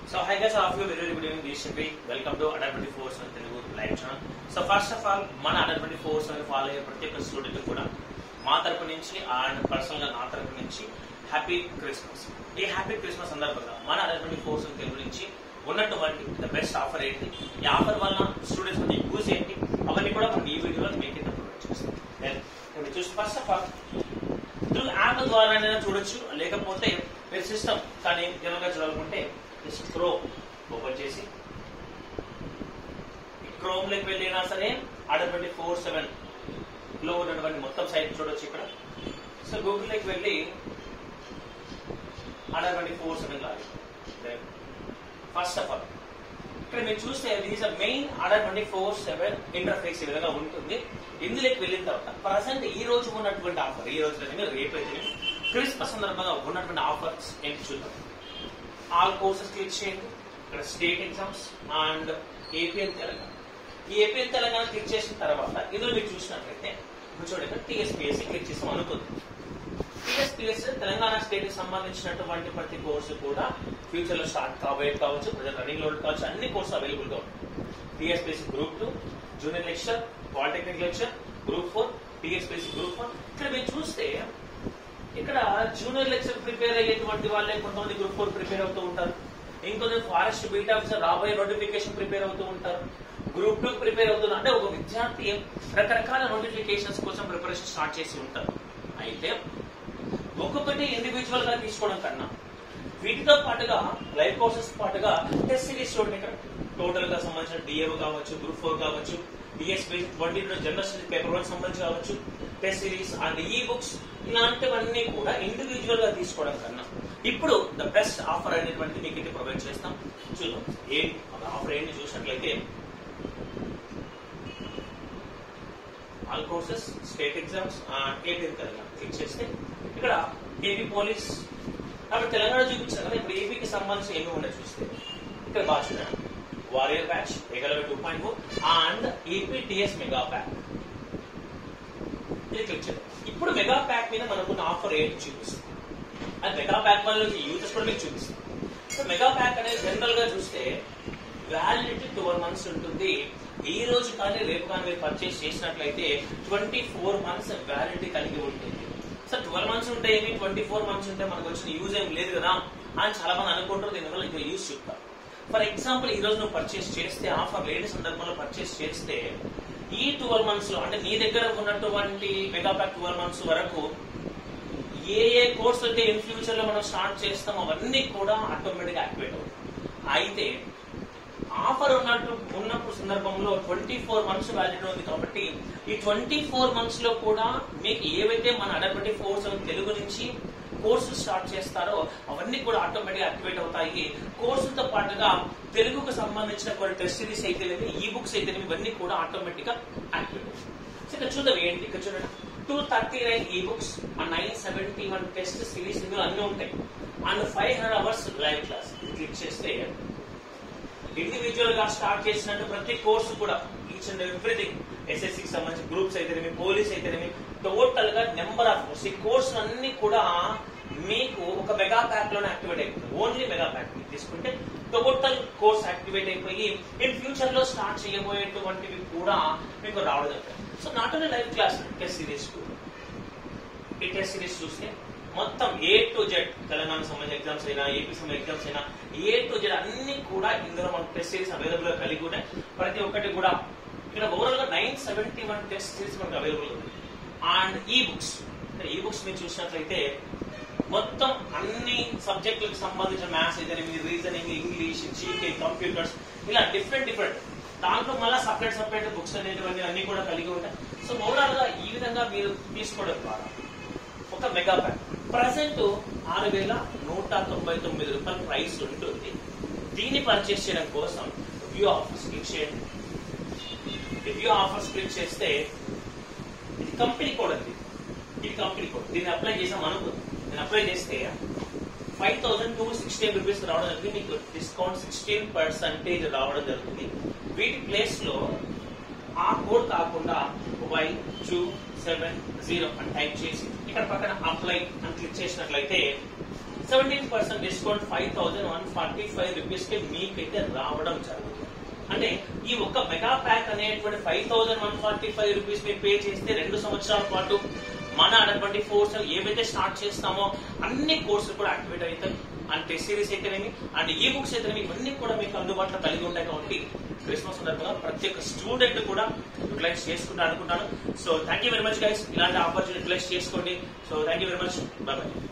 so hi guys of you very good evening this షిపి welcome to Adda twenty four seven Telugu live channel so first of all మన Adda twenty four seven follow అయ్యే ప్రతి ఒక్క student కూడా మా తరపు నుంచి అండ్ పర్సనల్ గా నా తరపు నుంచి హ్యాపీ క్రిస్మస్ ఈ హ్యాపీ క్రిస్మస్ సందర్భంగా మన Adda twenty four seven Telugu నుంచి ఉన్నటువంటి ద బెస్ట్ ఆఫర్ ఏంటి ఈ ఆఫర్ వల్ల స్టూడెంట్స్ మధ్య యూజ్ ఏంటి అవన్నీ కూడా మనం ఈ వీడియోలో మీకు అయితే ప్రొవైడ్ చేస్తాం Then, ఇప్పుడు చూసి first of all through app ద్వారా చూడొచ్చు లేకపోతే మీరు సిస్టమ్ కానీ జనరల్గా చూడాలనుకుంటే జస్ట్ క్రోమ్ ఓపెన్ చేసి క్రోమ్ లోకి వెళ్ళినా సరే ఆర్డర్ ట్వంటీ ఫోర్ సెవెన్ లో ఉన్నటువంటి మొత్తం సైట్ చూడొచ్చు ఇక్కడ సో గూగుల్ లోకి వెళ్ళి ఆర్డర్ ట్వంటీ ఫోర్ సెవెన్ లాగి ఫస్ట్ ఆఫ్ ఆల్ ఇక్కడ మీరు చూస్తే దీస్ ఆర్ మెయిన్ ఆర్డర్ ట్వంటీ ఫోర్ సెవెన్ ఇంటర్ఫేస్ ఈ విధంగా ఉంటుంది ఇందులోకి వెళ్ళిన తర్వాత ప్రజెంట్ ఈ రోజు ఉన్నటువంటి ఆఫర్ ఈ రోజు అయితే రేపు అయితే క్రిస్మస్ సందర్భంగా ఉన్నటువంటి ఆఫర్స్ ఏంటి చూద్దాం ఆల్ కోర్సెస్ క్లిక్ చేయండి ఇక్కడ state exams and AP and Telangana ఈ ఏపీఎన్ తెలంగాణ క్లిక్ చేసిన తర్వాత ఇందులో మీరు చూసినట్లయితే ఇప్పుడు చూడండి టీఎస్పీఎస్సీ క్లిక్ చేసాం అనుకుంది టీఎస్పీఎస్ తెలంగాణ స్టేట్ కి సంబంధించినటువంటి ప్రతి కోర్సు కూడా ఫ్యూచర్ లో స్టార్ట్ కాబోయే కావచ్చు ప్రజెంట్ రన్నింగ్ లో కావచ్చు అన్ని కోర్సు అవైలబుల్ గా ఉంటాయి TSPSC group two junior lecture polytechnic lecture group four TSPSC group one ఇక్కడ మీరు చూస్తే ఇక్కడ జూనియర్ లెక్చర్ ప్రిపేర్ అయ్యేటువంటి వాళ్ళే కొంతమంది గ్రూప్ ఫోర్ ప్రిపేర్ అవుతూ ఉంటారు ఇంకొంచెం ఫారెస్ట్ బీట్ ఆఫీసర్ రాబోయే నోటిఫికేషన్ ప్రిపేర్ అవుతూ ఉంటారు గ్రూప్ టూ ప్రిపేర్ అవుతున్నారు అంటే ఒక విద్యార్థి రకరకాల నోటిఫికేషన్స్ కోసం ప్రిపరేషన్ స్టార్ట్ చేసి ఉంటారు అయితే ఒక్కొక్కటి ఇండివిజువల్ గా తీసుకోవడం కన్నా వీటితో పాటుగా లైఫ్ కోర్సెస్ పాటుగా టెస్ట్ సిరీస్ చూడండి ఇక్కడ టోటల్ గా సంబంధించిన డిఏఓ కావచ్చు గ్రూప్ ఫోర్ కావచ్చు DSP twenty general studies paper one సంబంధించి కావచ్చు test series and ebooks ఇలాంటివన్నీ కూడా ఇండివిజువల్ గా తీసుకోవడం కన్నా ఇప్పుడు ద బెస్ట్ ఆఫర్ అనేటువంటి మీకు ఇది ప్రొవైడ్ చేస్తాం చూద్దాం ఏంటి ఆఫర్ ఏంటి చూసినట్లయితే all courses state exams AP Telangana click చేస్తే ఇక్కడ ఏపీ పోలీస్ కాబట్టి తెలంగాణ చూపించారు కదా ఇప్పుడు ఏపీకి సంబంధించి ఏమి ఉన్నాయి చూస్తే ఇక్కడ బాగా చూడండి వారియర్ బ్యాచ్ ఏగలవే two point four and AP TS mega pack ఇది క్లిక్ చేద్దాం ఇప్పుడు మెగా ప్యాక్ మీద మనకున్న ఆఫర్ ఏంటి చూపిస్తుంది అది మెగా ప్యాక్ వల్ల యూజర్స్ కూడా మీకు చూపిస్తుంది సో మెగా ప్యాక్ అనేది జనరల్ గా చూస్తే వ్యాలిడిటీ ట్వెల్వ్ మంత్స్ ఉంటుంది ఈ రోజు కానీ రేపు కానీ మీరు పర్చేస్ చేసినట్లయితే ట్వంటీ ఫోర్ మంత్స్ వ్యాలిడిటీ కలిగి ఉంటుంది సో ట్వెల్వ్ మంత్స్ ఉంటే ఏమి ట్వంటీ ఫోర్ మంత్స్ ఉంటే మనకు వచ్చిన యూజ్ ఏం లేదు కదా అని చాలా మంది అనుకుంటారు దీనివల్ల ఇంకా యూజ్ చెప్తారు ఫర్ ఎగ్జాంపుల్ ఈ రోజు నువ్వు పర్చేస్ చేస్తే ఆఫర్ లేని సందర్భంలో పర్చేస్ చేస్తే ఈ ట్వెల్వ్ మంత్స్ లో అంటే నీ దగ్గర ఉన్నటువంటి మెగా ప్యాక్ ట్వెల్వ్ మంత్స్ వరకు ఏ ఏ కోర్స్ అయితే ఇన్ ఫ్యూచర్ లో మనం స్టార్ట్ చేస్తామో అవన్నీ కూడా ఆటోమేటిక్ యాక్టివేట్ అవుతాయి అయితే ఆఫర్ ఉన్నట్టు ఉన్నప్పుడు సందర్భంలో ట్వంటీ ఫోర్ మంత్స్ వ్యాలిడ్ ఉంది కాబట్టి ఈ ట్వంటీ ఫోర్ మంత్స్ లో కూడా మీకు ఏవైతే మన Adda twenty four seven Telugu నుంచి కోర్సు స్టార్ట్ చేస్తారో అవన్నీ కూడా ఆటోమేటిక్ యాక్టివేట్ అవుతాయి కోర్సుతో పాటుగా తెలుగుకు సంబంధించిన కొన్ని టెస్ట్ సిరీస్ అయితేనేమి ఈ బుక్స్ అయితేనేమి ఇవన్నీ కూడా ఆటోమేటిక్ గా యాక్టివేట్ అవుతాయి సో ఇక్కడ చూద్దాం ఏంటి ఇక్కడ చూడండి two thirty nine ebooks nine seventy one test series ఇందులో అన్ని ఉంటాయి and five hundred hours live class click చేస్తే ఇండివిజువల్ గా స్టార్ట్ చేసినట్టు ప్రతి కోర్సు కూడా ఈచ్ అండ్ ఎవ్రీథింగ్ ఎస్ఎస్సికి సంబంధించి గ్రూప్స్ అయితేనేమి పోలీస్ అయితేనేమి టోటల్ గా నెంబర్ ఆఫ్ కోర్స్ ఈ కోర్సు అన్ని కూడా మీకు ఒక మెగా ప్యాక్ లోనే యాక్టివేట్ అయిపోతుంది ఓన్లీ మెగా ప్యాక్ తీసుకుంటే టోటల్ కోర్స్ యాక్టివేట్ అయిపోయి ఇన్ ఫ్యూచర్ లో స్టార్ట్ చేయబోయేటువంటివి కూడా మీకు రావడం జరుగుతుంది so not only live class test series ఈ టెస్ట్ సిరీస్ చూస్తే మొత్తం ఏ టు జెడ్ తెలంగాణ సంబంధించిన ఎగ్జామ్స్ అయినా ఏపీ సంబంధించిన ఎగ్జామ్స్ అయినా ఏ టు జెడ్ అన్ని కూడా ఇందులో మనకు టెస్ట్ సిరీస్ అవైలబుల్ గా కలిగి ఉన్నాయి ప్రతి ఒక్కటి కూడా ఇక్కడ ఓవరాల్ గా nine seventy one test series మనకు అవైలబుల్ ఉంది and ebooks ebooks మీరు చూసినట్లయితే మొత్తం అన్ని సబ్జెక్టులకు సంబంధించిన మ్యాథ్స్ అయితేనేమి రీజనింగ్ ఇంగ్లీష్ జీకే కంప్యూటర్స్ ఇలా డిఫరెంట్ డిఫరెంట్ దాంట్లో మళ్ళీ సపరేట్ సపరేట్ బుక్స్ అనేటువంటి అన్ని కూడా కలిగి ఉంటాయి సో ఓవరాల్ గా ఈ విధంగా మీరు తీసుకోవడం ద్వారా ఒక మెగా ప్యాక్ ప్రజెంట్ ఆరు వేల నూట తొంభై తొమ్మిది రూపాయల ప్రైస్ ఉంటుంది దీన్ని పర్చేస్ చేయడం కోసం వ్యూ ఆఫర్స్ క్లిక్ చేయండి వ్యూ ఆఫర్స్ క్లిక్ చేస్తే ఇది కంపెనీ కోడ్ అండి ఇది కంపెనీ కోడ్ దీన్ని అప్లై చేసాం అనుకో నేను అప్లై చేస్తే five thousand two sixteen rupees రావడం జరుగుతుంది మీకు డిస్కౌంట్ సిక్స్టీన్ పర్సెంటేజ్ రావడం జరుగుతుంది వీటి ప్లేస్ లో ఆ కోడ్ కాకుండా వై టూ సెవెన్ జీరో అని టైప్ చేసి ఇక్కడ పక్కన అప్లై అని క్లిక్ చేసినట్లయితే seventeen percent discount five thousand one forty five rupees కి మీకైతే రావడం జరుగుతుంది అంటే ఈ ఒక్క మెగా ప్యాక్ అనేటువంటి five thousand one forty five rupees మీరు పే చేస్తే రెండు సంవత్సరాల పాటు మన ట్వంటీ ఫోర్స్ ఏవైతే స్టార్ట్ చేస్తామో అన్ని కోర్సులు కూడా యాక్టివేట్ అవుతాయి అండ్ టెస్ట్ సిరీస్ అయితేనేమి అండ్ ఈ బుక్స్ అయితేనేమి ఇవన్నీ కూడా మీకు అందుబాటులో కలిగి ఉంటాయి కాబట్టి క్రిస్మస్ సందర్భంగా ప్రతి ఒక్క స్టూడెంట్ కూడా యూటిలైజ్ చేసుకుంటా అనుకుంటాను so thank you very much guys ఇలాంటి ఆపర్చునిటీ యూటిలైజ్ చేసుకోండి so thank you very much bye bye